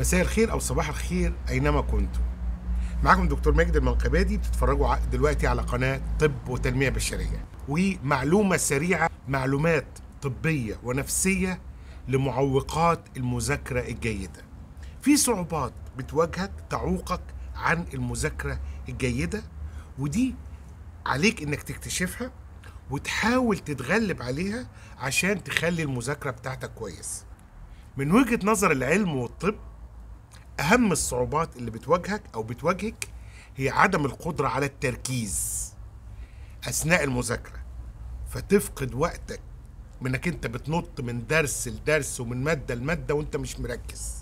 مساء الخير او صباح الخير اينما كنتم معكم دكتور ماجد المنقبادي بتتفرجوا ع- دلوقتي على قناه طب وتنميه بشريه ومعلومه سريعه معلومات طبيه ونفسيه لمعوقات المذاكره الجيده في صعوبات بتواجهك تعوقك عن المذاكره الجيده ودي عليك انك تكتشفها وتحاول تتغلب عليها عشان تخلي المذاكره بتاعتك كويس من وجهه نظر العلم والطب اهم الصعوبات اللي بتواجهك او بتواجهك هي عدم القدره على التركيز اثناء المذاكره فتفقد وقتك منك انت بتنط من درس لدرس ومن ماده لماده وانت مش مركز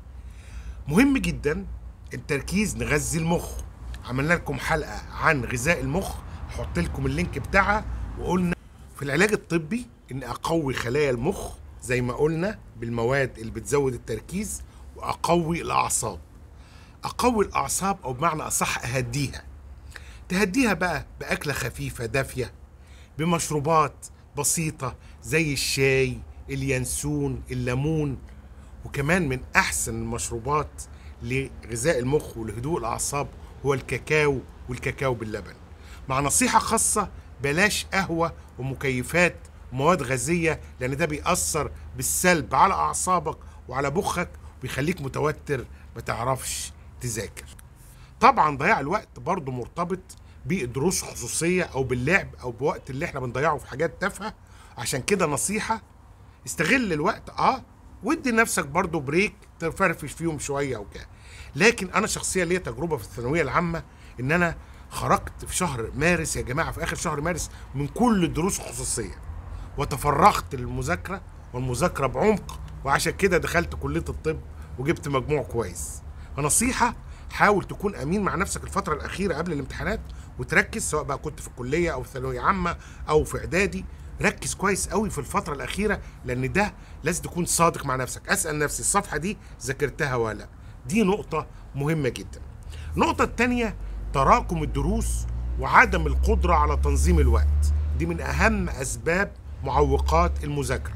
مهم جدا التركيز نغذي المخ عملنا لكم حلقه عن غذاء المخ هحط لكم اللينك بتاعها وقلنا في العلاج الطبي ان اقوي خلايا المخ زي ما قلنا بالمواد اللي بتزود التركيز واقوي الاعصاب اقوي الاعصاب او بمعنى اصح اهديها تهديها بقى باكله خفيفه دافيه بمشروبات بسيطه زي الشاي اليانسون الليمون وكمان من احسن المشروبات لغذاء المخ ولهدوء الاعصاب هو الكاكاو والكاكاو باللبن مع نصيحه خاصه بلاش قهوه ومكيفات ومواد غازيه لان ده بيأثر بالسلب على اعصابك وعلى مخك وبيخليك متوتر ما تعرفش تذاكر طبعا ضياع الوقت برضه مرتبط بدروس خصوصيه او باللعب او بوقت اللي احنا بنضيعه في حاجات تافهه عشان كده نصيحه استغل الوقت اه وادي نفسك برضه بريك تفرفش فيهم شويه وكده لكن انا شخصيا ليا تجربه في الثانويه العامه ان انا خرجت في شهر مارس يا جماعه في اخر شهر مارس من كل الدروس الخصوصيه وتفرغت للمذاكره والمذاكره بعمق وعشان كده دخلت كليه الطب وجبت مجموع كويس فنصيحه حاول تكون امين مع نفسك الفتره الاخيره قبل الامتحانات وتركز سواء بقى كنت في الكليه او في ثانويه عامه او في اعدادي ركز كويس قوي في الفتره الاخيره لان ده لازم تكون صادق مع نفسك اسال نفسي الصفحه دي ذاكرتها ولا لا دي نقطه مهمه جدا النقطه الثانيه تراكم الدروس وعدم القدره على تنظيم الوقت دي من اهم اسباب معوقات المذاكره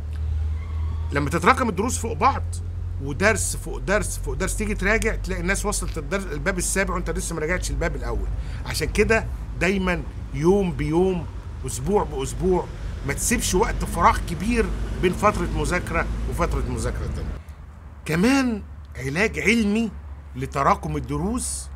لما تتراكم الدروس فوق بعض ودرس فوق درس فوق درس تيجي تراجع تلاقي الناس وصلت الدرس الباب السابع وانت لسه ما راجعتش الباب الاول عشان كده دايما يوم بيوم اسبوع باسبوع ما تسيبش وقت فراغ كبير بين فتره مذاكره وفتره مذاكره تانية كمان علاج علمي لتراكم الدروس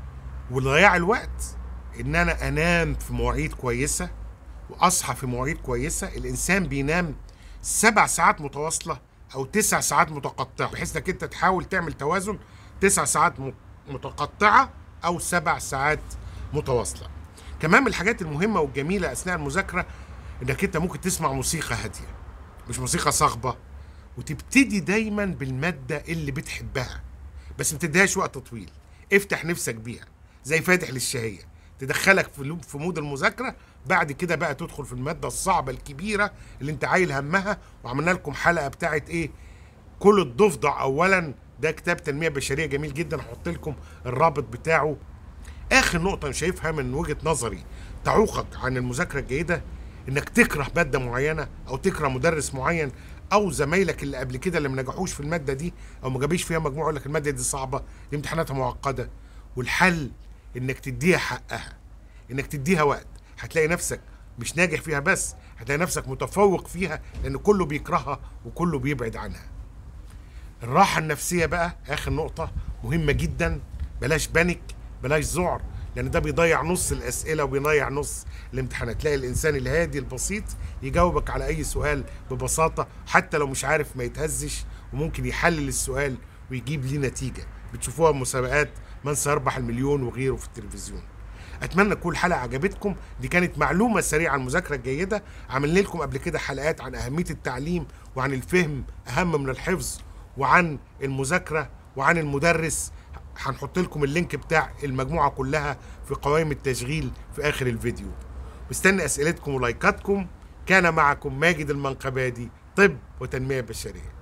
وضياع الوقت ان انا انام في مواعيد كويسه واصحى في مواعيد كويسه الانسان بينام سبع ساعات متواصله او تسع ساعات متقطعه بحيث انك انت تحاول تعمل توازن تسع ساعات م- متقطعه او سبع ساعات متواصله كمان من الحاجات المهمه والجميله اثناء المذاكره انك انت ممكن تسمع موسيقى هاديه مش موسيقى صاخبه وتبتدي دايما بالماده اللي بتحبها بس ما تديهاش وقت طويل افتح نفسك بيها زي فاتح للشهيه تدخلك في لوب- في مود المذاكره بعد كده بقى تدخل في الماده الصعبه الكبيره اللي انت عايل همها وعملنا لكم حلقه بتاعت ايه كل الضفدع اولا ده كتاب تنميه بشريه جميل جدا هحط لكم الرابط بتاعه اخر نقطه انا شايفها من وجهه نظري تعوقك عن المذاكره الجيده انك تكره ماده معينه او تكره مدرس معين او زمايلك اللي قبل كده اللي ما نجحوش في الماده دي او ما جابيش فيها مجموع يقول لك الماده دي صعبه دي امتحاناتها معقده والحل انك تديها حقها انك تديها وقت هتلاقي نفسك مش ناجح فيها بس هتلاقي نفسك متفوق فيها لان كله بيكرهها وكله بيبعد عنها الراحة النفسية بقى آخر نقطة مهمة جدا بلاش بانيك بلاش ذعر لأن ده بيضيع نص الأسئلة وبيضيع نص الامتحانات تلاقي الإنسان الهادي البسيط يجاوبك على أي سؤال ببساطة حتى لو مش عارف ما يتهزش وممكن يحلل السؤال ويجيب ليه نتيجة بتشوفوها في مسابقات من سيربح المليون وغيره في التلفزيون اتمنى تكون الحلقه عجبتكم دي كانت معلومه سريعه عن المذاكره الجيده عملنا لكم قبل كده حلقات عن اهميه التعليم وعن الفهم اهم من الحفظ وعن المذاكره وعن المدرس هنحط لكم اللينك بتاع المجموعه كلها في قوائم التشغيل في اخر الفيديو مستني اسئلتكم ولايكاتكم كان معكم ماجد المنقبادي طب وتنميه بشريه